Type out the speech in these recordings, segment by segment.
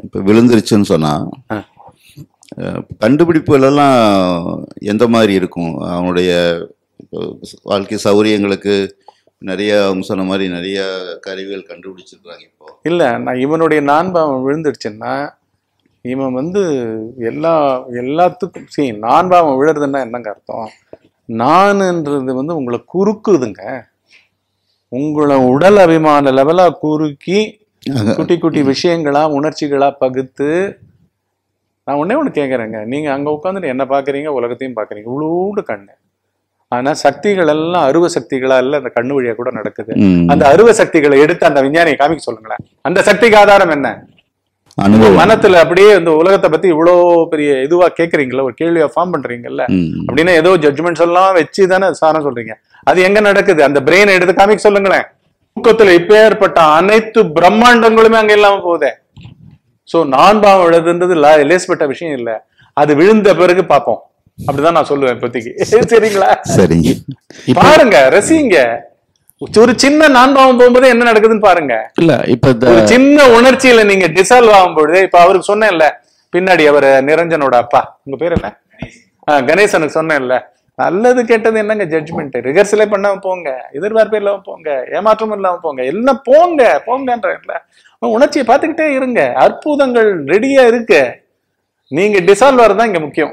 இப்போ விழுந்துருச்சுன்னு சொன்னா ஆ. அஹ், கண்டுபிடிப்புகள் எல்லாம் எந்த மாதிரி இருக்கும் அவனுடைய இப்போ வாழ்க்கை சௌகரியங்களுக்கு நிறைய அவங்க சொன்ன மாதிரி நிறைய கருவிகள் கண்டுபிடிச்சிருக்காங்க இப்போ இல்ல நான் இவனுடைய நான்பாவம் விழுந்துடுச்சுன்னா இவன் வந்து எல்லா எல்லாத்துக்கும் சரி நான்பாவம் விழுறதுன்னா என்னங்க அர்த்தம் நானுன்றது வந்து உங்களை குறுக்குதுங்க உங்களை உடல் அபிமான லெவலா குறுக்கி குட்டி குட்டி விஷயங்களா உணர்ச்சிகளா பகுத்து நான் ஒண்ணே ஒண்ணு கேட்குறேங்க நீங்க அங்க உட்காந்துட்டு என்ன பாக்குறீங்க உலகத்தையும் பாக்குறீங்க இவ்வளோண்டு கண்ணு ஆனா சக்திகள் எல்லாம் அருவ சக்திகளா இல்ல அந்த கண்ணு வழியா கூட நடக்குது ம். அந்த அருவ சக்திகளை எடுத்து அந்த விஞ்ஞானியை காமிக்க சொல்லுங்களேன் அந்த சக்திக்கு ஆதாரம் என்ன அனுபவம் மனத்துல அப்படியே இந்த உலகத்தை பத்தி இவ்வளோ பெரிய இதுவா கேக்குறீங்கல்ல ஒரு கேள்வியா ஃபார்ம் பண்றீங்கல்ல ம். அப்படின்னா ஏதோ ஜட்ஜ்மெண்ட்ஸ் எல்லாம் வச்சு தானே சாரம் சொல்றீங்க அது எங்க நடக்குது அந்த பிரெயினை எடுத்து காமிக்க சொல்லுங்களேன் தூக்கத்துல இப்பேற்பட்ட அனைத்து பிரம்மாண்டங்களுமே அங்க இல்லாம போகுதே சோ நான் பாவம் எழுதுன்றது ல- லேஸ்பட்ட விஷயம் இல்ல அது விழுந்த பிறகு பார்ப்போம் அப்படிதான் நான் சொல்லுவேன் இப்போதைக்கு சரிங்களா சரிங்க பாருங்க ரசிங்க ஒரு சின்ன நான்பாவம் போகும்போது என்ன நடக்குதுன்னு பாருங்க இல்ல இப்ப இந்த ஒரு சின்ன உணர்ச்சியில நீங்க டிசால்வ் ஆகும்பொழுது இப்ப அவருக்கு சொன்னேன்ல பின்னாடி அவர் நிரஞ்சனோட அப்பா உங்க பேர் என்ன ஆ, கணேசனுக்கு சொன்னேன்ல நல்லது கெட்டது என்னங்க ஜட்ஜ்மெண்ட் ரிகர்சலே பண்ணாம போங்க எதிர்பார்ப்பு இல்லாம போங்க ஏமாற்றம் இல்லாம போங்க எல்லாம் போங்க போங்கன்றல உணர்ச்சியை பார்த்துக்கிட்டே இருங்க அற்புதங்கள் ரெடியா இருக்கு நீங்க டிசால்வ் ஆகிறது இங்க முக்கியம்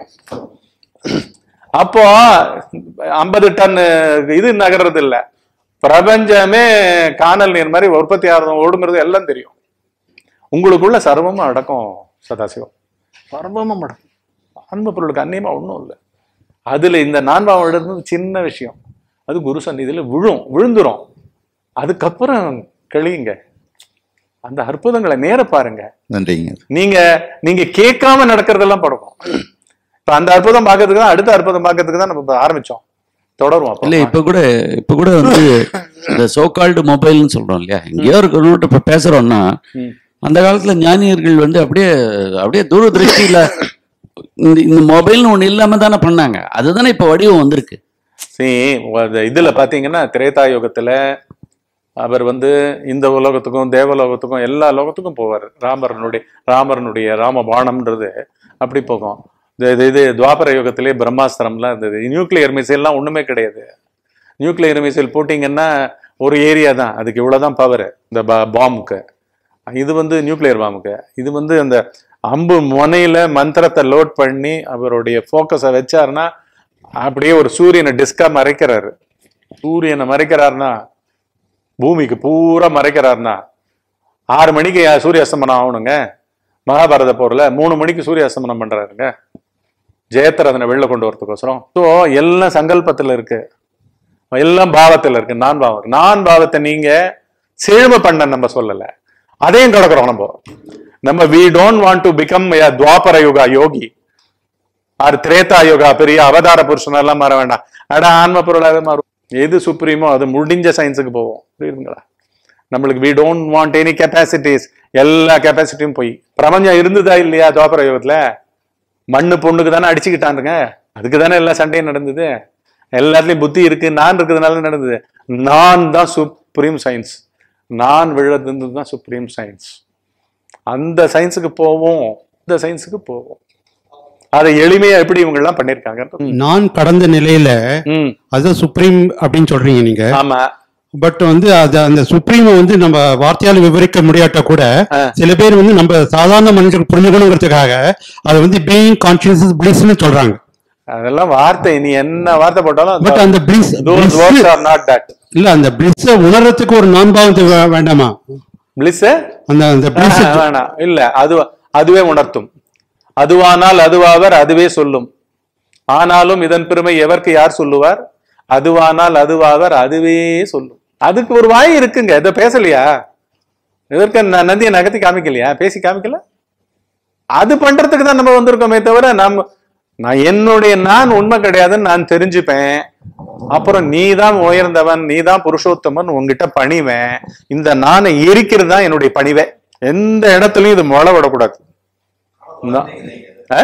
அப்போ ஐம்பது டன் இது நகர்றது இல்ல பிரபஞ்சமே காணல் நீர் மாதிரி உற்பத்தி ஆகிறது ஓடுங்கிறது எல்லாம் தெரியும் உங்களுக்குள்ள சர்வமும் அடக்கம் சதாசிவம் சர்வமும் அடக்கம் அன்பு பொருளுக்கு அந்நியமா ஒண்ணும் இல்லை அதுல இந்த நான்பாவம் எழுதுறது சின்ன விஷயம் அது குரு சந்நிதியில விழும் விழுந்துரும் அதுக்கப்புறம் கழியுங்க அந்த அற்புதங்களை நேர பாருங்க நன்றிங்க நீங்க நீங்க கேட்காம நடக்கிறதெல்லாம் பழக்கம் இப்ப அந்த அற்புதம் பார்க்கறதுக்கு தான் அடுத்த அற்புதம் பார்க்கறதுக்கு தான் நம்ம இப்ப ஆரம்பிச்சோம் தொடருவோம் அப்போ. இல்ல இப்ப கூட இப்ப கூட வந்து இந்த சோகால்டு மொபைல்னு சொல்றோம் இல்லையா எங்கேயோ இருக்கிறவங்ககிட்ட இப்ப பேசுறோம்னா ம். அந்த காலத்துல ஞானியர்கள் வந்து அப்படியே அப்படியே தூரதிருஷ்டியில இந்த இந்த மொபைல்னு ஒண்ணு இல்லாம தானே பண்ணாங்க அதுதானே இப்ப வடிவம் வந்திருக்கு சரி அது இதுல பாத்தீங்கன்னா திரேதா யுகத்துல அவர் வந்து இந்த உலகத்துக்கும் தேவலோகத்துக்கும் எல்லா லோகத்துக்கும் போவார் ராமரனுடைய ராமரனுடைய ராமபாணம்ன்றது அப்படி போகும் இது இது- இது துவாபர யுகத்திலே பிரம்மாஸ்திரம்லாம் இருந்தது நியூக்ளியர் மிசைல்லாம் ஒண்ணுமே கிடையாது நியூக்ளியர் மிசைல் போட்டிங்கன்னா ஒரு ஏரியா தான் அதுக்கு இவ்வளவுதான் பவர் இந்த பாம்புக்கு இது வந்து நியூக்ளியர் பாம்புக்கு இது வந்து அந்த அம்பு முனையில மந்திரத்தை லோட் பண்ணி அவருடைய ஃபோக்கஸை வச்சாருன்னா அப்படியே ஒரு சூரியனை டிஸ்கா மறைக்கிறாரு சூரியனை மறைக்கிறாருன்னா பூமிக்கு பூரா மறைக்கிறாருன்னா ஆறு மணிக்கு சூரிய அஸ்தமனம் ஆகணுங்க மகாபாரத போர்ல மூணு மணிக்கு சூரிய அஸ்தமனம் பண்றாருங்க ஜெயத்ரதனை வெளில கொண்டு வரதுக்கோசரம் ஸோ எல்லாம் சங்கல்பத்துல இருக்கு எல்லாம் பாவத்துல இருக்கு நான் பாவம் இருக்கு. நான் பாவத்தை நீங்க செழுமை பண்ண நம்ம சொல்லல அதையும் கிடக்குறோம் நம்ம நம்ம we don't want to become Dvapara Yuga yogi or Treta Yoga பெரிய அவதார புருஷன் எல்லாம் மாற வேண்டாம் அட ஆன்ம பொருளாவே மாறும் எது சுப்ரீமோ அது முடிஞ்ச சயின்ஸுக்கு போவோம் புரியுதுங்களா நம்மளுக்கு we don't want any capacities எல்லா கெப்பாசிட்டியும் போய் பிரபஞ்சம் இருந்ததா இல்லையா துவாபர யுகத்துல மண்ணு பொண்ணுக்கு தானே அடிச்சுக்கிட்டானுங்க அதுக்கு தானே எல்லா சண்டையும் நடந்தது எல்லாத்துலயும் புத்தி இருக்கு நான் இருக்கிறதுனால நடந்தது நான் தான் சுப்ரீம் சயின்ஸ் நான் விழுறது தான் சுப்ரீம் சயின்ஸ் அந்த சயின்ஸுக்கு போவோம் இந்த சயின்ஸுக்கு போவோம் அதை எளிமையா எப்படி இவங்க எல்லாம் பண்ணிருக்காங்க நான் கடந்த நிலையில ம் அதுதான் சுப்ரீம் அப்படின்னு சொல்றீங்க நீங்க ஆமா பட் வந்து அது அந்த சுப்ரீமை வந்து நம்ம வார்த்தையால விவரிக்க முடியாட்ட கூட ஆ. சில பேர் வந்து நம்ம சாதாரண மனிதர்கள் புரிஞ்சுக்கணுங்கிறதுக்காக அதை வந்து பீயிங் கான்சியஸ் பிளிஸ்னு சொல்றாங்க அதெல்லாம் வார்த்தை நீ என்ன வார்த்தை போட்டாலும் பட் அந்த please those words are not that இல்ல அந்த பிளிஸ் உணர்றதுக்கு ஒரு நான்பாவத்தை வே- வேண்டாமா bliss அந்த அந்த பிளிஸ் ஆஹா, வேணாம் இல்ல அது அதுவே உணர்த்தும் அதுவானால் அதுவாவர் அதுவே சொல்லும் ஆனாலும் இதன் பெருமை எவர்க்கு யார் சொல்லுவார் அதுவானால் அதுவாவர் அதுவே சொல்லும் அதுக்கு ஒரு வாய் இருக்குங்க இதை பேசலையா இதற்கு ந- நந்தியை நகர்த்தி காமிக்கலையா பேசி காமிக்கல அது பண்றதுக்கு தான் நம்ம வந்திருக்கோமே தவிர நம்ம நான் என்னுடைய நான் உண்மை கிடையாதுன்னு நான் தெரிஞ்சுப்பேன் அப்புறம் நீ தான் உயர்ந்தவன் நீ தான் புருஷோத்தமன் உங்ககிட்ட பணிவேன் இந்த நானை எரிக்கிறது தான் என்னுடைய பணிவே எந்த இடத்துலயும் இது முளை விடக்கூடாது நான்- ஆ?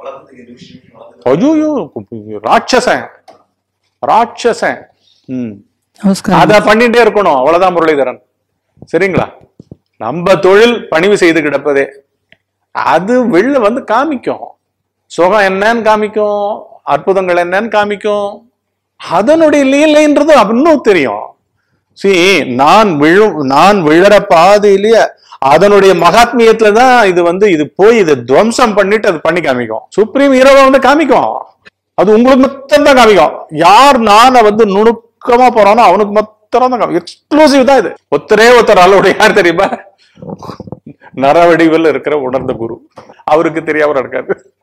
ஐயோ ராட்சசன் ராட்சசன் ம் நமஸ்காரம் அத பண்ணிட்டே இருக்கணும் அவ்வளவுதான் முரளிதரன் சரிங்களா நம்ம தொழில் பணிவு செய்து கிடப்பதே அது வெளில வந்து காமிக்கும் சுகம் என்னன்னு காமிக்கும் அற்புதங்கள் என்னன்னு காமிக்கும் அதனுடைய லீலைன்றது இன்னும் தெரியும் சி நான் விழு நான் விழற பாதையிலேயே அதனுடைய மகாத்மியத்துல தான் இது வந்து இது போய் இதை துவம்சம் பண்ணிட்டு அது பண்ணி காமிக்கும் சுப்ரீம் ஹீரோவை வந்து காமிக்கும் அது உங்களுக்கு மட்டும் தான் காமிக்கும் யார் நானை வந்து நுணுக்கமா போறானோ அவனுக்கு மாத்திரம் தான் காமிக்கும் எக்ஸ்க்ளூசிவ் தான் இது ஒருத்தரே ஒருத்தர் ஆளோட யார் தெரியுமா நரவடிவில் இருக்கிற உணர்ந்த குரு அவருக்கு தெரியாம நடக்காது